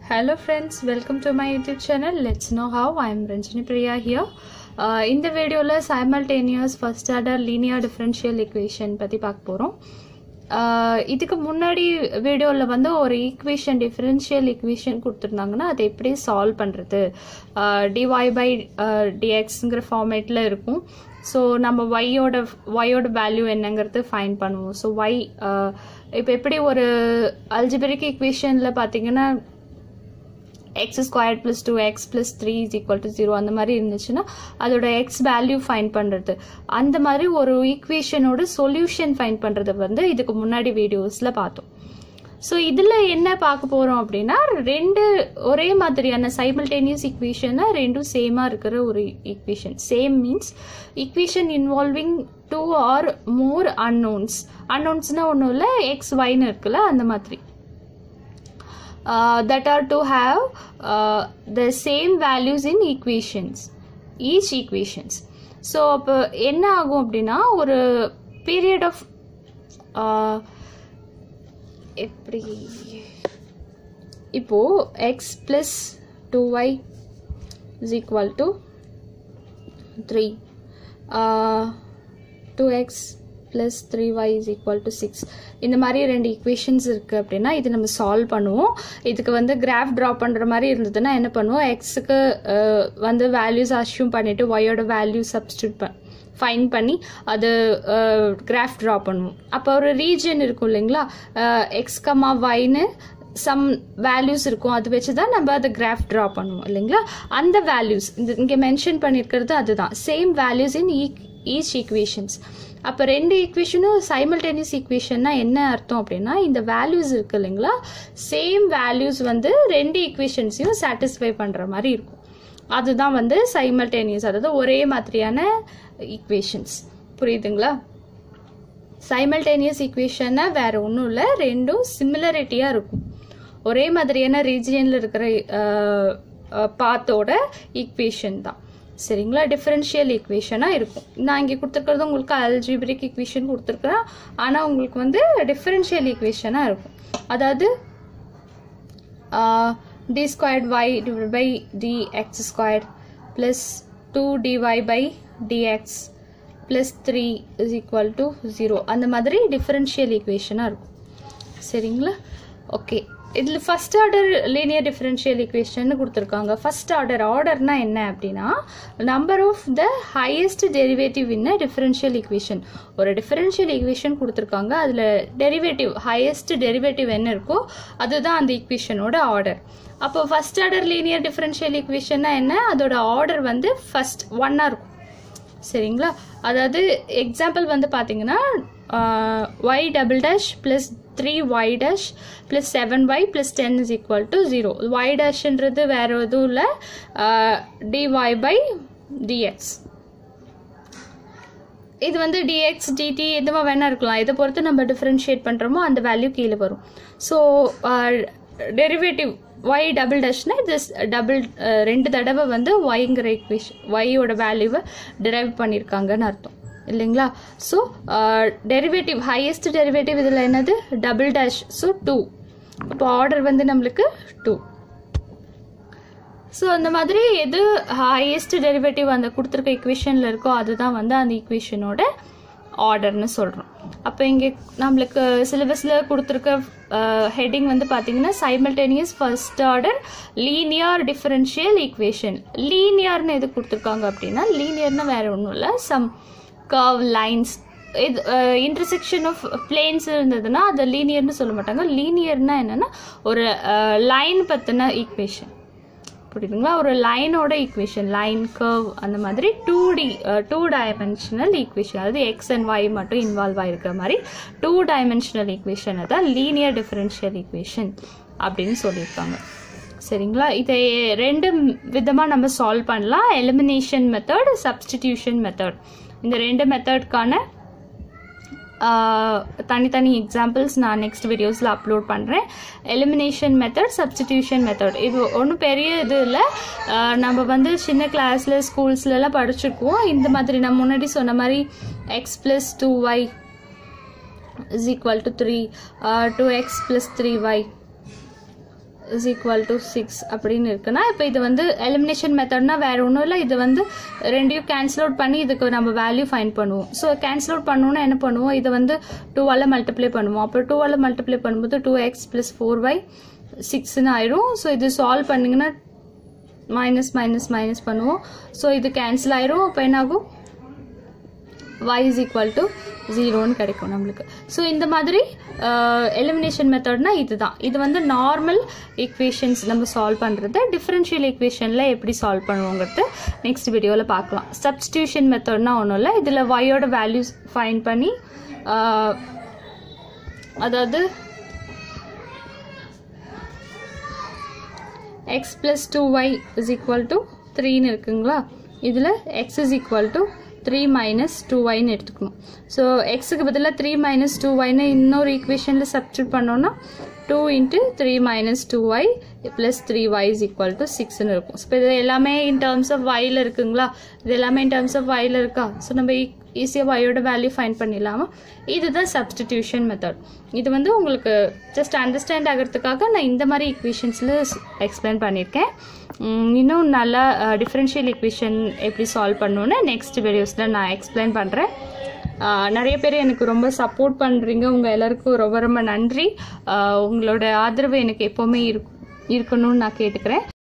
Hello friends, welcome to my YouTube channel. Let's know how. I am Ranjini Priya here. Uh, இந்த வீடியோவில் simultaneous first order linear differential equation பற்றி பார்க்க போகிறோம் இதுக்கு முன்னாடி வீடியோவில் வந்து ஒரு ஈக்குவேஷன் டிஃபரன்ஷியல் ஈக்குவேஷன் கொடுத்துருந்தாங்கன்னா அதை எப்படி சால்வ் பண்ணுறது டிஒய் பை டிஎக்ஸுங்கிற ஃபார்மேட்டில் இருக்கும் ஸோ நம்ம ஒய்யோட ஒய்யோட வேல்யூ என்னங்கிறது ஃபைன் பண்ணுவோம் ஸோ ஒய் இப்போ எப்படி ஒரு அல்ஜிபரிக் ஈக்குவேஷனில் பார்த்தீங்கன்னா x square plus two x plus three is equal to zero அந்த மாதிரி இருந்துச்சுன்னா அதோட எக்ஸ் வேல்யூ ஃபைன் பண்ணுறது அந்த மாதிரி ஒரு ஈக்குவேஷனோட சொல்யூஷன் ஃபைன் பண்ணுறது வந்து இதுக்கு முன்னாடி வீடியோஸில் பார்த்தோம் ஸோ இதில் என்ன பார்க்க போகிறோம் அப்படின்னா ரெண்டு ஒரே மாதிரியான சைமல்டேனியஸ் ஈக்குவேஷனை ரெண்டும் சேமாக இருக்கிற ஒரு equation same means equation involving two or more unknowns அன்னோன்ஸ்னால் ஒன்றும் இல்லை எக்ஸ் ஒய்னு இருக்குல்ல அந்த மாதிரி uh, that are to have uh, the same values in equations each equations so அப்போ என்ன ஆகும் அப்படின்னா ஒரு பீரியட் ஆஃப் எப்படி இப்போ x plus two y is equal to three two x plus three y is equal to six இந்த மாதிரி ரெண்டு ஈக்குவேஷன்ஸ் இருக்குது அப்படின்னா இது நம்ம சால்வ் பண்ணுவோம் இதுக்கு வந்து கிராஃப் ட்ரா பண்ணுற மாதிரி இருந்ததுன்னா என்ன பண்ணுவோம் எக்ஸுக்கு வந்து வேல்யூஸ் அஷ்யூம் பண்ணிவிட்டு ஒய்யோட வேல்யூ சப்ஸ்டியூட் பண் ஃபைன் பண்ணி அது கிராஃப் ட்ரா பண்ணுவோம் அப்போ ஒரு ரீஜன் இருக்கும் இல்லைங்களா எக்ஸ் கமா ஒய்னு சம் வேல்யூஸ் இருக்கும் அது வச்சு தான் நம்ம அதை கிராஃப் ட்ரா பண்ணுவோம் இல்லைங்களா அந்த வேல்யூஸ் இந்த இங்கே மென்ஷன் பண்ணியிருக்கிறது அதுதான் same values in each equations அப்போ ரெண்டு ஈக்குவேஷனும் சைமல்டேனியஸ் ஈக்குவேஷன்னா என்ன அர்த்தம் அப்படின்னா இந்த வேல்யூஸ் இருக்கு இல்லைங்களா சேம் வேல்யூஸ் வந்து ரெண்டு ஈக்குவேஷன்ஸையும் சாட்டிஸ்ஃபை பண்ணுற மாதிரி இருக்கும் அதுதான் வந்து சைமல்டேனியஸ் அதாவது ஒரே மாதிரியான ஈக்குவேஷன்ஸ் புரியுதுங்களா சைமல்டேனியஸ் ஈக்குவேஷன்னா வேற ஒன்றும் இல்லை ரெண்டும் சிமிலரிட்டியாக இருக்கும் ஒரே மாதிரியான ரீஜியனில் இருக்கிற பாத்தோட ஈக்குவேஷன் தான் சரிங்களா டிஃப்ரென்ஷியல் ஈக்குவேஷனாக இருக்கும் நான் இங்கே கொடுத்துருக்கிறது உங்களுக்கு அல்ஜிபிரிக் ஈக்குவேஷன் கொடுத்துருக்குறேன் ஆனால் உங்களுக்கு வந்து டிஃப்ரென்ஷியல் ஈக்குவேஷனாக இருக்கும் அதாவது d squared y divide by d x squared plus two d y by d x plus three is equal to zero அந்த மாதிரி டிஃப்ரென்ஷியல் ஈக்குவேஷனாக இருக்கும் சரிங்களா ஓகே இதில் first order linear differential equation கொடுத்துருக்காங்க ஃபஸ்ட் ஆர்டர் ஆர்டர்னா என்ன அப்படின்னா number of the highest derivative in differential equation ஒரு டிஃபரன்ஷியல் ஈக்குவேஷன் கொடுத்துருக்காங்க அதில் டெரிவேட்டிவ் ஹையஸ்ட் டெரிவேட்டிவ் என்ன இருக்கோ அதுதான் அந்த ஈக்குவேஷனோட ஆர்டர் அப்போ ஃபஸ்ட் ஆர்டர் லீனியர் டிஃபரன்ஷியல் ஈக்குவேஷன்னா என்ன அதோட ஆர்டர் வந்து ஃபஸ்ட் ஒன்னாக இருக்கும் சரிங்களா அதாவது எக்ஸாம்பிள் வந்து பார்த்தீங்கன்னா y double dash plus three y dash plus seven y plus ten is equal to zero y டேஷ்ன்றது வேறு எதுவும் இல்லை டிஒய் பை டிஎக்ஸ் இது வந்து டிஎக்ஸ் டிடி எதுவாக வேணா இருக்கலாம் இதை பொறுத்து நம்ம டிஃப்ரென்ஷியேட் பண்ணுறோமோ அந்த வேல்யூ கீழே வரும் ஸோ டெரிவேட்டிவ் ஒய் டபுள் டஷ்னா இது டபுள் ரெண்டு தடவை வந்து ஒய்ங்கிற இக்வேஷன் ஒய்யோட வேல்யூவை டிரைவ் பண்ணியிருக்காங்கன்னு அர்த்தம் இல்லைங்களா ஸோ டெரிவேட்டிவ் ஹையஸ்ட் டெரிவேட்டிவ் இதில் என்னது டபுள் டேஷ் ஸோ டூ இப்போ ஆர்டர் வந்து நம்மளுக்கு டூ ஸோ அந்த மாதிரி எது ஹையஸ்ட் டெரிவேட்டிவ் அந்த கொடுத்துருக்க இக்குவேஷனில் இருக்கோ அதுதான் வந்து அந்த இக்குவேஷனோட ஆர்டர்னு சொல்கிறோம் அப்போ இங்கே நம்மளுக்கு சிலபஸில் கொடுத்துருக்க ஹெட்டிங் வந்து பார்த்தீங்கன்னா simultaneous first order linear differential equation லீனியர்னு எது கொடுத்துருக்காங்க அப்படின்னா லீனியர்னு வேறு ஒன்றும் இல்லை சம் கர்வ் லைன்ஸ் இது இன்டர்செக்ஷன் ஆஃப் பிளேன்ஸ் இருந்ததுன்னா அதை லீனியர்னு சொல்ல மாட்டாங்க லீனியர்னா என்னென்னா ஒரு லைன் பற்றின ஈக்குவேஷன் புரியுதுங்களா ஒரு லைனோட ஈக்குவேஷன் லைன் கர்வ் அந்த மாதிரி two D two dimensional equation அதாவது எக்ஸ் அண்ட் ஒய் மட்டும் இன்வால்வ் ஆகிருக்கிற மாதிரி டூ டைமென்ஷனல் ஈக்குவேஷனை தான் லீனியர் டிஃபரன்ஷியல் ஈக்குவேஷன் அப்படின்னு சொல்லியிருக்காங்க சரிங்களா இதை ரெண்டு விதமாக நம்ம சால்வ் பண்ணலாம் எலிமினேஷன் மெத்தட் சப்ஸ்டிடியூஷன் மெத்தட் இந்த ரெண்டு மெத்தட்கான தனித்தனி எக்ஸாம்பிள்ஸ் நான் நெக்ஸ்ட் வீடியோஸில் அப்லோட் பண்ணுறேன் எலிமினேஷன் மெத்தட் சப்ஸ்டிடியூஷன் மெத்தட் இது ஒன்றும் பெரிய இது இல்லை நம்ம வந்து சின்ன கிளாஸில் ஸ்கூல்ஸ்லலாம் படிச்சிருக்கோம் இந்த மாதிரி நான் முன்னாடி சொன்ன மாதிரி x plus two y is equal to three two x plus three y is equal to six அப்படின்னு இருக்குன்னா இப்போ இது வந்து எலிமினேஷன் மெத்தட்னா வேற ஒன்றும் இல்லை இது வந்து ரெண்டையும் கேன்சல் அவுட் பண்ணி இதுக்கு நம்ம வேல்யூ ஃபைன் பண்ணுவோம் ஸோ கேன்சல் அவுட் பண்ணோன்னா என்ன பண்ணுவோம் இதை வந்து டூவால் மல்டிப்ளை பண்ணுவோம் அப்போ டூவால் மல்டிப்ளை பண்ணும்போது two x plus four y சிக்ஸ்னு ஆயிரும் ஸோ இது சால்வ் பண்ணிங்கன்னா மைனஸ் மைனஸ் மைனஸ் பண்ணுவோம் ஸோ இது கேன்சல் ஆயிரும் அப்போ என்னாகும் y is equal to ஜீரோன்னு கிடைக்கும் நம்மளுக்கு ஸோ இந்த மாதிரி எலிமினேஷன் மெத்தட்னா இதுதான் இது வந்து நார்மல் ஈக்குவேஷன்ஸ் நம்ம சால்வ் பண்ணுறது டிஃப்ரென்ஷியல் ஈக்குவேஷனில் எப்படி சால்வ் பண்ணுவோங்கிறது நெக்ஸ்ட் வீடியோவில் பார்க்கலாம் சப்ஸ்டியூஷன் மெத்தட்னா ஒன்றும் இல்லை இதில் ஒயோட வேல்யூஸ் ஃபைன் பண்ணி ஆஹ், அதாவது x plus two y is equal to த்ரீன்னு இருக்குங்களா இதில் x is equal to three minus two ஒய்னு எடுத்துக்கணும் ஸோ எக்ஸுக்கு பதிலாக த்ரீ மைனஸ் டூ ஒய்னு இன்னொரு ஈக்குவேஷனில் சப்ஸ்டியூட் பண்ணோன்னா two into three minus two y plus three y is equal to சிக்ஸ்னு இருக்கும் ஸோ இது எல்லாமே இன் டேர்ம்ஸ் ஆஃப் ஒயில் இருக்குங்களா இது எல்லாமே இன் டேர்ம்ஸ் ஆஃப் ஒயில் இருக்கா ஸோ நம்ம ஈஸியாக ஒயோட வேல்யூ ஃபைன் பண்ணிடலாமா இதுதான் சப்ஸ்டிடியூஷன் மெத்தட் இது வந்து உங்களுக்கு ஜஸ்ட் அண்டர்ஸ்டாண்ட் ஆகிறதுக்காக நான் இந்த மாதிரி ஈக்குவேஷன்ஸில் எக்ஸ்பிளைன் பண்ணியிருக்கேன் உம், இன்னும் நல்லா டிஃப்ரென்ஷியல் ஈக்குவேஷன் எப்படி சால்வ் பண்ணணுன்னு நெக்ஸ்ட் வீடியோஸில் நான் எக்ஸ்பிளைன் பண்ணுறேன் நிறைய பேர் எனக்கு ரொம்ப சப்போர்ட் பண்ணுறீங்க உங்கள் எல்லாருக்கும் ரொம்ப ரொம்ப நன்றி ஆஹ் உங்களோட ஆதரவு எனக்கு எப்போவுமே இருக் இருக்கணும்னு நான் கேட்டுக்கிறேன்